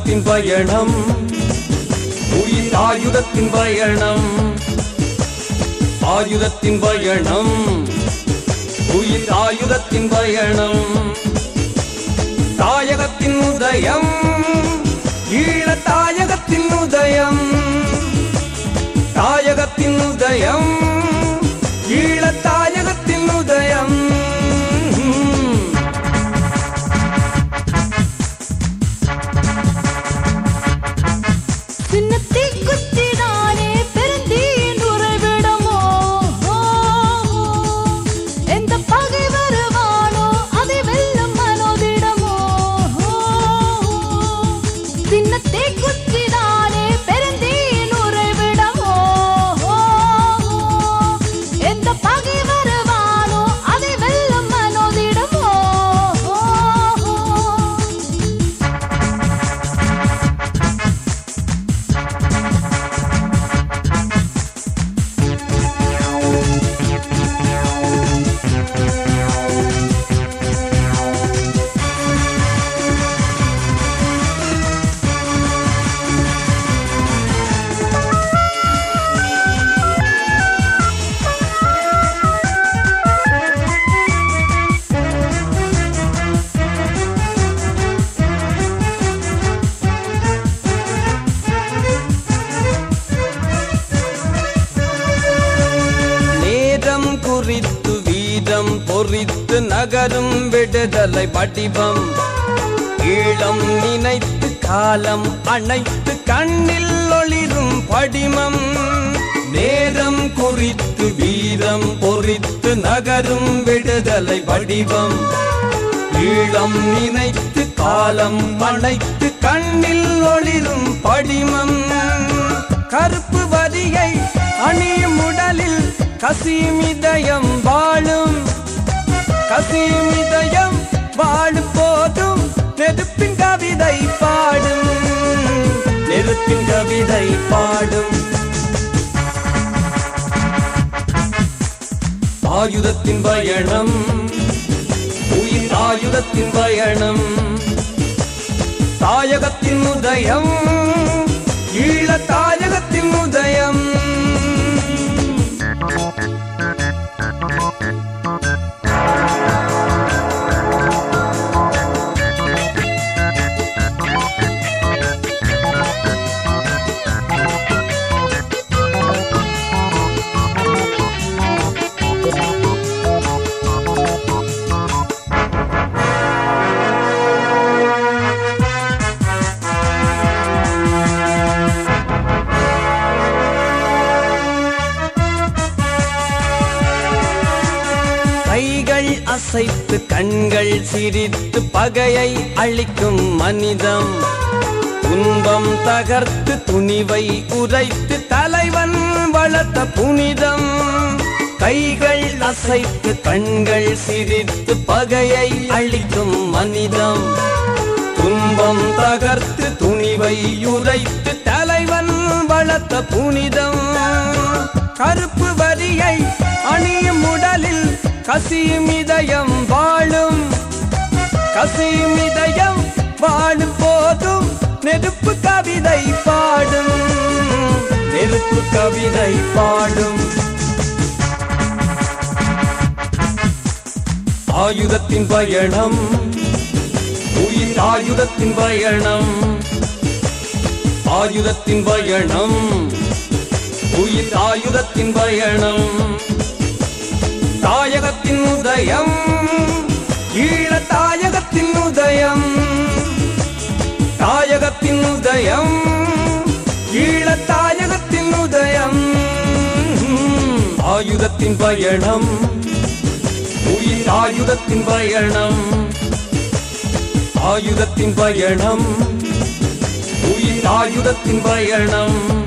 ஆயுதத்தின் பயணம் உயிர் ஆயுதத்தின் பயணம் ஆயுதத்தின் பயணம் உயிர் ஆயுதத்தின் பயணம் தாயகத்தின் உதயம் ஈழ தாயகத்தின் உதயம் தாயகத்தின் உதயம் ஈழ தாயகத்தின் உதயம் சின்னத்தை குத்தினானே பெருந்தீன் உறைவிடமோ எந்த பகை வருவானோ அதை வெல்லும் மனோதிடமோ சின்னத்தை குத்தினானே பெருந்தீன் உறைவிடமோ எந்த பகை வருவானோ அதை வெல்லும் மனோதிடமோ நேரம் குறித்து வீரம் பொறித்து நகரும் விடுதலை வடிவம் ஈழம் நினைத்து காலம் அணைத்து கண்ணில் ஒளிரும் படிமம் நேரம் குறித்து வீரம் பொறித்து நகரும் விடுதலை வடிவம் ஈழம் நினைத்து காலம் அணைத்து கண்ணில் ஒளிரும் படிமம் கருப்பு வரியை அணியும் உடலில் கசிமிதயம் வாழும் கசிமிதயம் வாழும் போதும் நெருப்பின் கவிதை பாடும் நெருப்பின் கவிதை பாடும் ஆயுதத்தின் பயணம் உயிர் ஆயுதத்தின் பயணம் தாயகத்தின் உதயம் ஈழ தாயகத்தின் உதயம் கைகள் அசைத்து கண்கள் சிரித்து பகையை அழிக்கும் மனிதம் துன்பம் தகர்த்து துணிவை உரைத்து தலைவன் வளர்த்த புனிதம் கைகள் அசைத்து கண்கள் சிரித்து பகையை அழிக்கும் மனிதம் துன்பம் தகர்த்து துணிவை உரைத்து தலைவன் வளர்த்த புனிதம் கருப்பு வரியை அணியும் உடலில் கசியும் இதயம் வாழும் கசியும் இதயம் வாழும் போதும் நெருப்பு கவிதை பாடும் நெருப்பு கவிதை பாடும் ஆயுதத்தின் பயணம் உயிர் ஆயுதத்தின் பயணம் ஆயுதத்தின் பயணம் உயிர் ஆயுதத்தின் பயணம் தாயகத்தின் உதயம் ஈழ தாயகத்தின் உதயம் தாயகத்தின் உதயம் ஈழ தாயகத்தின் உதயம் ஆயுதத்தின் பயணம் உயிர் ஆயுதத்தின் பயணம் ஆயுதத்தின் பயணம் உயிர் ஆயுதத்தின் பயணம்